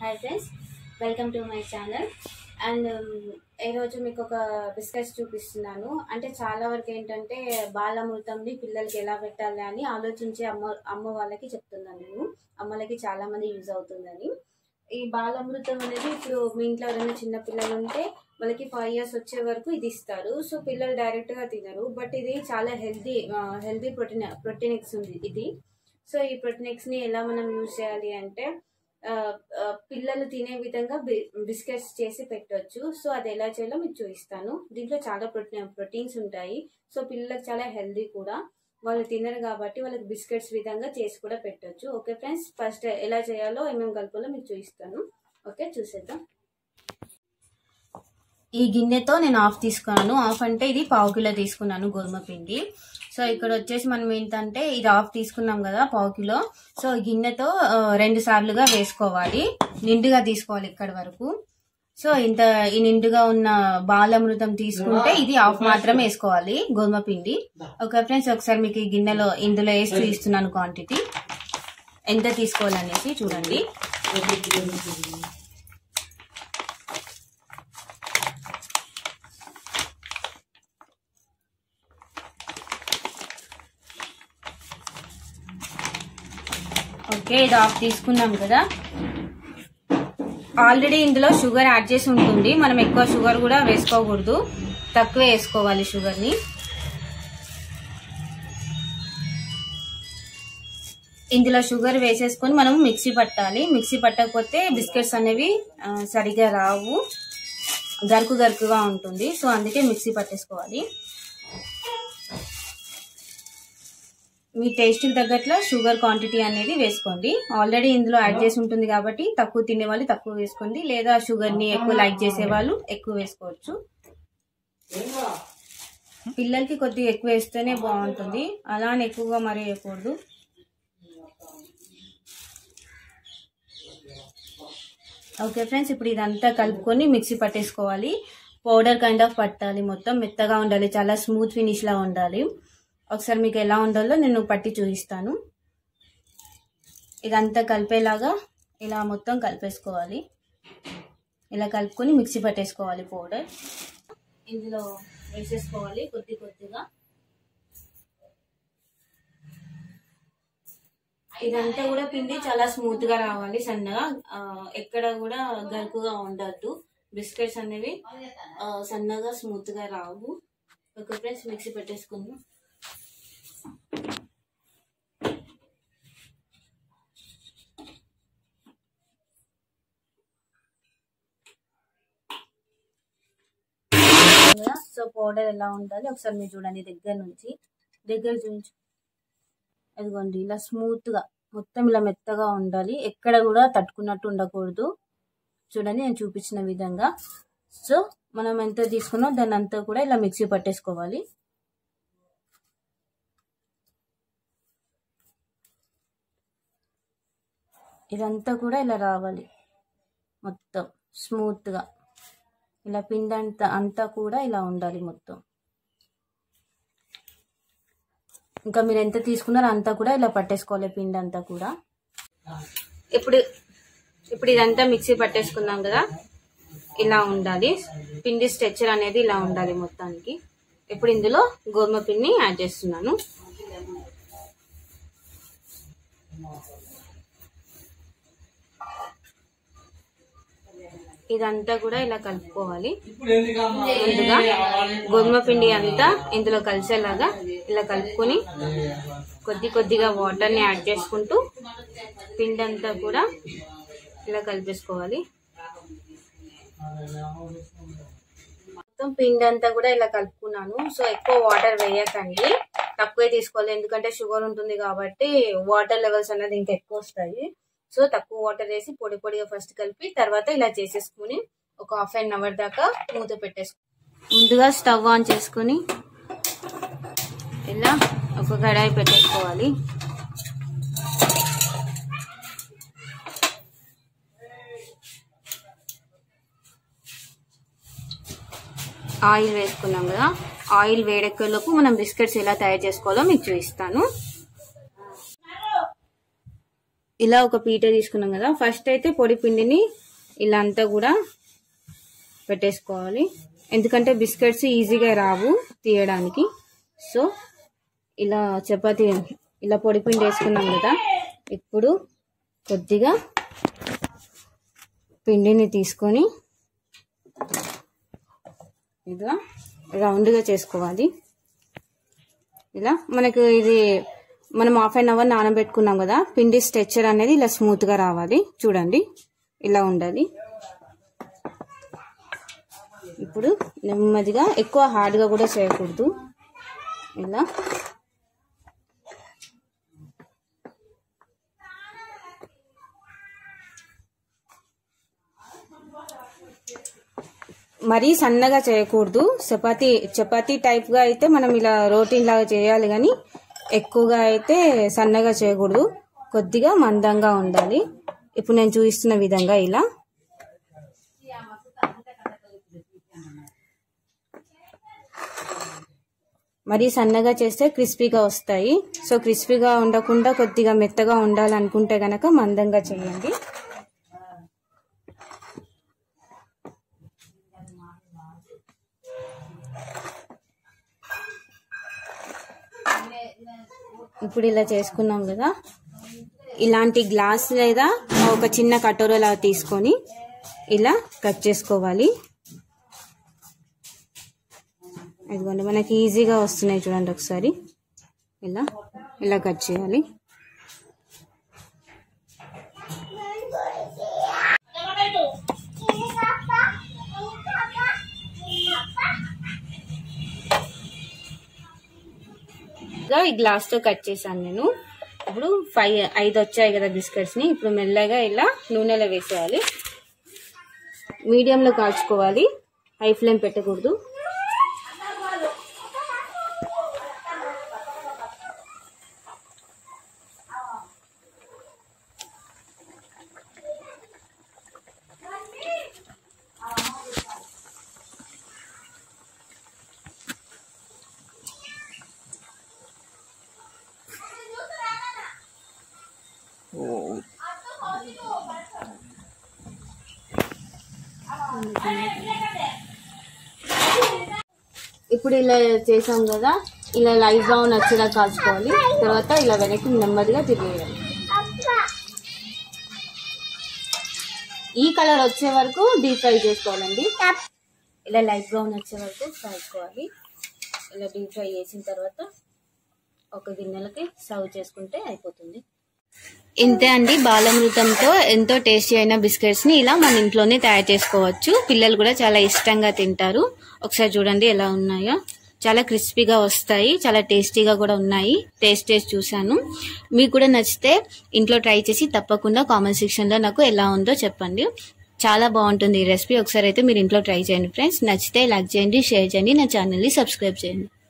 hi friends welcome to my channel and ఈరోజు మీకు ఒక బిస్కెట్స్ చూపిస్తున్నాను అంటే చాలా వరకు ఏంటంటే బాలమృతంని పిల్లలకి ఎలా పెట్టాలి అని ఆలోచించే అమ్మ అమ్మ వాళ్ళకి చెప్తున్నాను నేను అమ్మలకి చాలా మంది యూజ్ అవుతుందని ఈ బాలమృతం అనేది ఇప్పుడు మీ ఇంట్లో ఎవరైనా చిన్న పిల్లలు ఉంటే వాళ్ళకి ఫైవ్ ఇయర్స్ వచ్చే వరకు ఇది ఇస్తారు సో పిల్లలు డైరెక్ట్గా తినరు బట్ ఇది చాలా హెల్దీ హెల్దీ ప్రోటీన్ ప్రోటీనిక్స్ ఉంది ఇది సో ఈ ప్రోటీనిక్స్ని ఎలా మనం యూజ్ చేయాలి అంటే ఆ, ఆ, పిల్లలు తినే విధంగా బి- బిస్కెట్స్ చేసి పెట్టొచ్చు సో అది ఎలా చేయాలో మీకు చూపిస్తాను దీంట్లో చాలా ప్రోటీన్ ప్రోటీన్స్ ఉంటాయి సో పిల్లలకు చాలా హెల్దీ కూడా వాళ్ళు తినరు కాబట్టి వాళ్ళకి బిస్కెట్స్ విధంగా చేసి కూడా పెట్టొచ్చు ఓకే ఫ్రెండ్స్ ఫస్ట్ ఎలా చేయాలో ఏమేమి కలుపులో మీకు చూపిస్తాను ఓకే చూసేద్దాం ఈ గిన్నెతో నేను ఆఫ్ తీసుకున్నాను ఆఫ్ అంటే ఇది పావు కిలో తీసుకున్నాను గోధుమ పిండి సో ఇక్కడ వచ్చేసి మనం ఏంటంటే ఇది ఆఫ్ తీసుకున్నాం కదా పావు కిలో సో ఈ గిన్నెతో ఆ, రెండు సార్లుగా వేసుకోవాలి నిండుగా తీసుకోవాలి ఇక్కడ వరకు సో ఇంత ఈ నిండుగా ఉన్న బాలామృతం తీసుకుంటే ఇది ఆఫ్ మాత్రం వేసుకోవాలి గోధుమ పిండి ఓకే ఫ్రెండ్స్ ఒకసారి మీకు ఈ గిన్నెలో ఇందులో వేసి చూపిస్తున్నాను క్వాంటిటీ ఎంత తీసుకోవాలనేసి చూడండి ఓకే ఇది ఆఫ్ తీసుకున్నాం కదా ఆల్రెడీ ఇందులో షుగర్ యాడ్ చేసి ఉంటుంది మనం ఎక్కువ షుగర్ కూడా వేసుకోకూడదు తక్కువే వేసుకోవాలి షుగర్ని ఇందులో షుగర్ వేసేసుకొని మనం మిక్సీ పట్టాలి మిక్సీ పట్టకపోతే బిస్కెట్స్ అనేవి ఆ, సరిగా రావు గరుకు గరుకుగా ఉంటుంది సో అందుకే మిక్సీ పట్టేసుకోవాలి మీ టేస్ట్కి తగ్గట్లో షుగర్ క్వాంటిటీ అనేది వేసుకోండి ఆల్రెడీ ఇందులో యాడ్ చేసి ఉంటుంది కాబట్టి తక్కువ తినే వాళ్ళు తక్కువ వేసుకోండి లేదా షుగర్ని ఎక్కువ లైక్ చేసే వాళ్ళు ఎక్కువ వేసుకోవచ్చు పిల్లలకి కొద్దిగా ఎక్కువ వేస్తేనే బాగుంటుంది అలా అని ఎక్కువగా మరీ వేయకూడదు ఓకే ఫ్రెండ్స్ ఇప్పుడు ఇదంతా కలుపుకొని మిక్సీ పట్టేసుకోవాలి పౌడర్ కైండ్ ఆఫ్ పట్టాలి మొత్తం మెత్తగా ఉండాలి చాలా స్మూత్ ఫినిష్ లా ఉండాలి ఒకసారి మీకు ఎలా ఉండాలో నేను పట్టి చూపిస్తాను ఇదంతా కలిపేలాగా ఇలా మొత్తం కలిపేసుకోవాలి ఇలా కలుపుకొని మిక్సీ పట్టేసుకోవాలి పౌడర్ ఇందులో వేసేసుకోవాలి కొద్ది కొద్దిగా ఇదంతా కూడా పిండి చాలా స్మూత్ గా రావాలి సన్నగా ఆ, ఎక్కడ కూడా గరుకుగా ఉండద్దు బిస్కెట్స్ అనేవి ఆ, సన్నగా స్మూత్ గా రావు ఒక ఫ్రెండ్స్ మిక్సీ పెట్టేసుకుందాం సో పౌడర్ ఎలా ఉండాలి ఒకసారి మీరు చూడండి దగ్గర నుంచి దగ్గర చూపించు అదిగోండి ఇలా స్మూత్ గా మొత్తం ఇలా మెత్తగా ఉండాలి ఎక్కడ కూడా తట్టుకున్నట్టు ఉండకూడదు చూడండి నేను చూపించిన విధంగా సో మనం ఎంత తీసుకున్నాం దాన్ని అంతా కూడా ఇలా మిక్సీ పట్టేసుకోవాలి ఇదంతా కూడా ఇలా రావాలి మొత్తం స్మూత్ గా ఇలా పిండి అంతా అంతా కూడా ఇలా ఉండాలి మొత్తం ఇంకా మీరు ఎంత తీసుకున్నారో అంతా కూడా ఇలా పట్టేసుకోవాలి పిండి అంతా కూడా ఇప్పుడు ఇప్పుడు ఇదంతా మిక్సీ పట్టేసుకున్నాం కదా ఇలా ఉండాలి పిండి స్ట్రెచ్చర్ అనేది ఇలా ఉండాలి మొత్తానికి ఇప్పుడు ఇందులో గోధుమ పిండిని యాడ్ చేస్తున్నాను ఇదంతా కూడా ఇలా కలుపుకోవాలి ముందుగా గోధుమ పిండి అంతా ఇందులో కలిసేలాగా ఇలా కలుపుకొని కొద్ది కొద్దిగా వాటర్ని యాడ్ చేసుకుంటూ పిండి అంతా కూడా ఇలా కలిపేసుకోవాలి మొత్తం పిండి అంతా కూడా ఇలా కలుపుకున్నాను సో ఎక్కువ వాటర్ వేయకండి తక్కువే తీసుకోవాలి ఎందుకంటే షుగర్ ఉంటుంది కాబట్టి వాటర్ లెవెల్స్ అనేది ఇంకా ఎక్కువ వస్తాయి సో తక్కువ వాటర్ వేసి పొడి పొడిగా ఫస్ట్ కలిపి తర్వాత ఇలా చేసేసుకుని ఒక హాఫ్ అన్ అవర్ దాకా మూత పెట్టేసుకో ముందుగా స్టవ్ ఆన్ చేసుకుని ఇలా ఒక కడాయి పెట్టేసుకోవాలి ఆయిల్ వేసుకున్నాం కదా ఆయిల్ వేడెక్కేలోపు మనం బిస్కెట్స్ ఎలా తయారు చేసుకోవాలో మీకు చూపిస్తాను ఇలా ఒక పీట తీసుకున్నాం కదా ఫస్ట్ అయితే పొడి పిండిని ఇలా అంతా కూడా పెట్టేసుకోవాలి ఎందుకంటే బిస్కెట్స్ ఈజీగా రావు తీయడానికి సో ఇలా చపాతీ ఇలా పొడి పిండి వేసుకున్నాం కదా ఇప్పుడు కొద్దిగా పిండిని తీసుకొని ఇలా రౌండ్గా చేసుకోవాలి ఇలా మనకు ఇది మనం హాఫ్ అన్ అవర్ నానబెట్టుకున్నాం కదా పిండి స్ట్రెచ్చర్ అనేది ఇలా స్మూత్గా రావాలి చూడండి ఇలా ఉండాలి ఇప్పుడు నెమ్మదిగా ఎక్కువ హార్డ్గా కూడా చేయకూడదు ఇలా మరీ సన్నగా చేయకూడదు చపాతీ చపాతీ టైప్ గా అయితే మనం ఇలా రోటీన్ లాగా చేయాలి కానీ ఎక్కువగా అయితే సన్నగా చేయకూడదు కొద్దిగా మందంగా ఉండాలి ఇప్పుడు నేను చూపిస్తున్న విధంగా ఇలా మరీ సన్నగా చేస్తే క్రిస్పీగా వస్తాయి సో క్రిస్పీగా ఉండకుండా కొద్దిగా మెత్తగా ఉండాలనుకుంటే గనక మందంగా చేయండి ఇప్పుడు ఇలా చేసుకున్నాం కదా ఇలాంటి గ్లాస్ లేదా ఒక చిన్న కటోరలా తీసుకొని ఇలా కట్ చేసుకోవాలి ఇదిగోండి మనకి ఈజీగా వస్తున్నాయి చూడండి ఒకసారి ఇలా ఇలా కట్ చేయాలి ఇంకా ఈ గ్లాస్ తో కట్ చేశాను నేను ఇప్పుడు ఫైవ్ ఐదు వచ్చాయి కదా బిస్కెట్స్ ని ఇప్పుడు మెల్లగా ఇలా నూనెలో వేసేయాలి మీడియంలో కాల్చుకోవాలి హై ఫ్లేమ్ పెట్టకూడదు ఇప్పుడు ఇలా చేసాం కదా ఇలా లైట్ బ్రౌన్ వచ్చేలా కాల్చుకోవాలి తర్వాత ఇలా వెనక్కి నెమ్మదిగా తిరిగేయాలి ఈ కలర్ వచ్చే వరకు డీప్ ఫ్రై చేసుకోవాలండి ఇలా లైట్ బ్రౌన్ వచ్చే వరకు కాల్చుకోవాలి ఇలా డీప్ ఫ్రై చేసిన తర్వాత ఒక గిన్నెలకి సర్వ్ చేసుకుంటే అయిపోతుంది ఇంతే అండి బాలమృతంతో ఎంతో టేస్టీ అయిన బిస్కెట్స్ ని ఇలా మన ఇంట్లోనే తయారు చేసుకోవచ్చు పిల్లలు కూడా చాలా ఇష్టంగా తింటారు ఒకసారి చూడండి ఎలా ఉన్నాయో చాలా క్రిస్పీగా వస్తాయి చాలా టేస్టీగా కూడా ఉన్నాయి టేస్ట్ టేస్ట్ చూశాను మీకు కూడా నచ్చితే ఇంట్లో ట్రై చేసి తప్పకుండా కామెంట్ సెక్షన్ లో నాకు ఎలా ఉందో చెప్పండి చాలా బాగుంటుంది ఈ రెసిపీ ఒకసారి అయితే మీరు ఇంట్లో ట్రై చేయండి ఫ్రెండ్స్ నచ్చితే లైక్ చేయండి షేర్ చేయండి నా ఛానల్ని సబ్స్క్రైబ్ చేయండి